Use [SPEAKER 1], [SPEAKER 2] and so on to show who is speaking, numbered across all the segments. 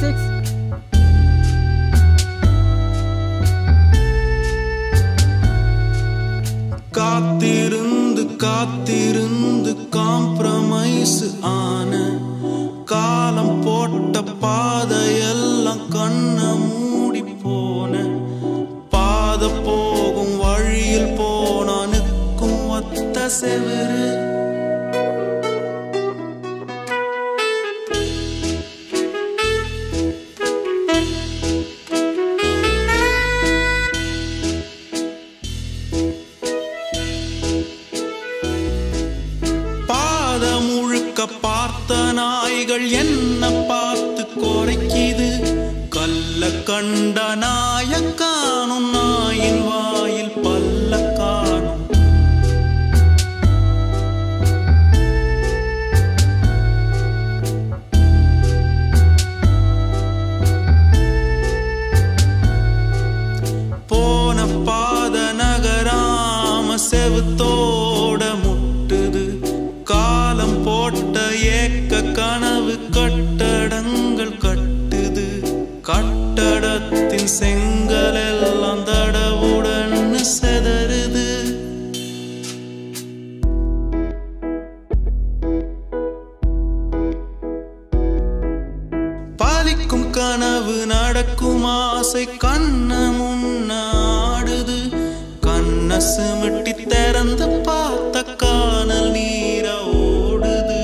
[SPEAKER 1] six
[SPEAKER 2] காத்திருந்து காத்திருந்து compromise ஆன காலம் போட்ட பாதையெல்லாம் கண்ண மூடி போன பாத போகும் வழியில் போனானுக்கும் ஒத்த செவிரு பாத முழுக்க பார்த்த நாய்கள் என்ன பார்த்து குறைக்குது கல்ல கண்ட நாய காணும் நாயின் வாயில் பல்ல காணும் போன பாத நகராம செவுத்தோட முட்டுது காலம் போட்ட ஏக்க கனவு கட்டடங்கள் கட்டுது கட்டடத்தின் செங்கல் எல்லாம் தடவுடன் செதறுது பாலிக்கும் கனவு நடக்கும் ஆசை கண்ண முன்னாடுது கண்ண சிமிட்டி திறந்து பார்த்த காணல் நீர ஓடுது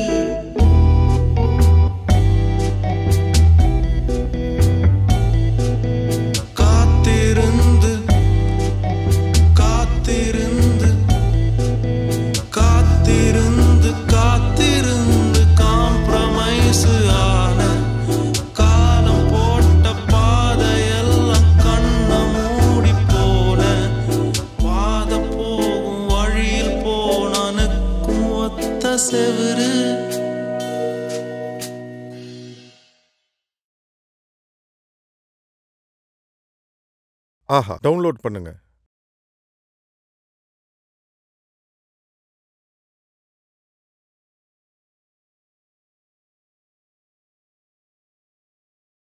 [SPEAKER 2] காத்திருந்து காத்திருந்து காத்திருந்து காத்திருந்து காம்ப்ரமைஸ் ஆன காலம் போட்ட பாதையெல்லாம் கண்ண மூடி போன பாத போகும் வழியில் போனானுக்கும் ஒத்த செவிரு
[SPEAKER 3] ஆஹா டவுன்லோட் பண்ணுங்க